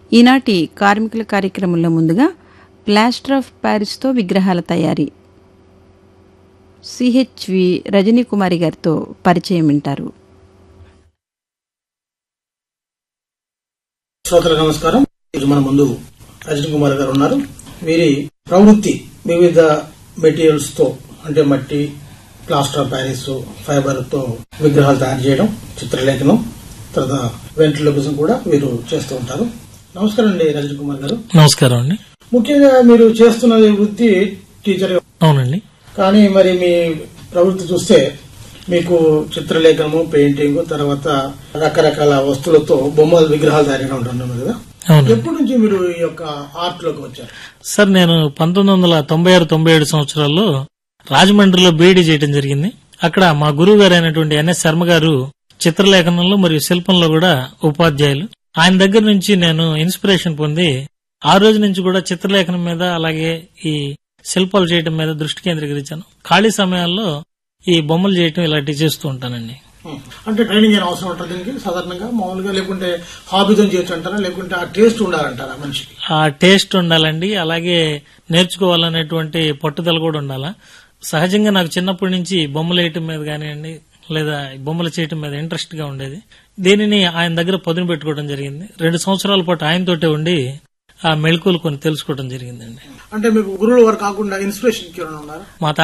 ఈనాటి కార్మికుల కార్యక్రమంలో ముందుగా ప్లాస్టర్ ఆఫ్ ప్యారిస్తో విగ్రహాల తయారీ సిహెచ్వి రజనీ కుమారి గారితో పరిచయం వింటారు శ్రోతలకు నమస్కారం ఈరోజు మన ముందు రజనీ కుమార్ గారు ఉన్నారు వీరి ప్రవృత్తి వివిధ మెటీరియల్స్ తో అంటే మట్టి ప్లాస్టర్ ఆఫ్ ప్యారిస్ ఫైబర్ తో విగ్రహాలు తయారు చేయడం చిత్రలేఖనం తర్వాత వెంట్రలోకిజం కూడా వీరు చేస్తూ ఉంటారు నమస్కారం అండి రజనీ కుమార్ గారు నమస్కారం అండి ముఖ్యంగా మీరు చేస్తున్న ఈ వృత్తి టీచర్ అవునండి కానీ మరి మీ ప్రవృత్తి చూస్తే మీకు చిత్రలేఖనము పెయింటింగ్ తర్వాత రకరకాల వస్తువులతో బొమ్మల విగ్రహాలు తయారుగా ఉంటున్నారు కదా అవునండి ఎప్పటి నుంచి మీరు ఈ యొక్క ఆర్ట్ లోకి వచ్చారు సార్ నేను పంతొమ్మిది వందల తొంభై ఆరు తొంభై ఏడు సంవత్సరాల్లో రాజమండ్రిలో బీఈడీ చేయడం జరిగింది అక్కడ మా గురువు గారు అయినటువంటి ఎన్ఎస్ శర్మ గారు చిత్రలేఖనంలో మరియు శిల్పంలో కూడా ఉపాధ్యాయులు ఆయన దగ్గర నుంచి నేను ఇన్స్పిరేషన్ పొంది ఆ రోజు నుంచి కూడా చిత్రలేఖనం మీద అలాగే ఈ శిల్పాలు చేయడం మీద దృష్టి కేంద్రీకరించాను ఖాళీ సమయాల్లో ఈ బొమ్మలు చేయటం ఇలాంటివి చేస్తూ ఉంటానండి అంటే ట్రైనింగ్ ఏమైనా అవసరం ఉంటుంది దీనికి సాధారణంగా మామూలుగా లేకుంటే హాబీతో చేయొచ్చు అంటారా లేకుంటే ఆ టేస్ట్ ఉండాలంటారా మనిషికి ఆ టేస్ట్ ఉండాలండి అలాగే నేర్చుకోవాలనేటువంటి పట్టుదల కూడా ఉండాలా సహజంగా నాకు చిన్నప్పటి నుంచి బొమ్మలు వేయటం మీద కానివ్వండి లేదా బొమ్మలు చేయటం మీద ఇంట్రెస్ట్ గా ఉండేది దీనిని ఆయన దగ్గర పదును పెట్టుకోవడం జరిగింది రెండు సంవత్సరాల పాటు ఆయనతోటే ఉండి ఆ మెళకువలు కొన్ని తెలుసుకోవడం జరిగిందండి అంటే మీకు గురువుల వారు కాకుండా ఇన్స్పిరేషన్ కి ఎవరైనా ఉన్నారా మా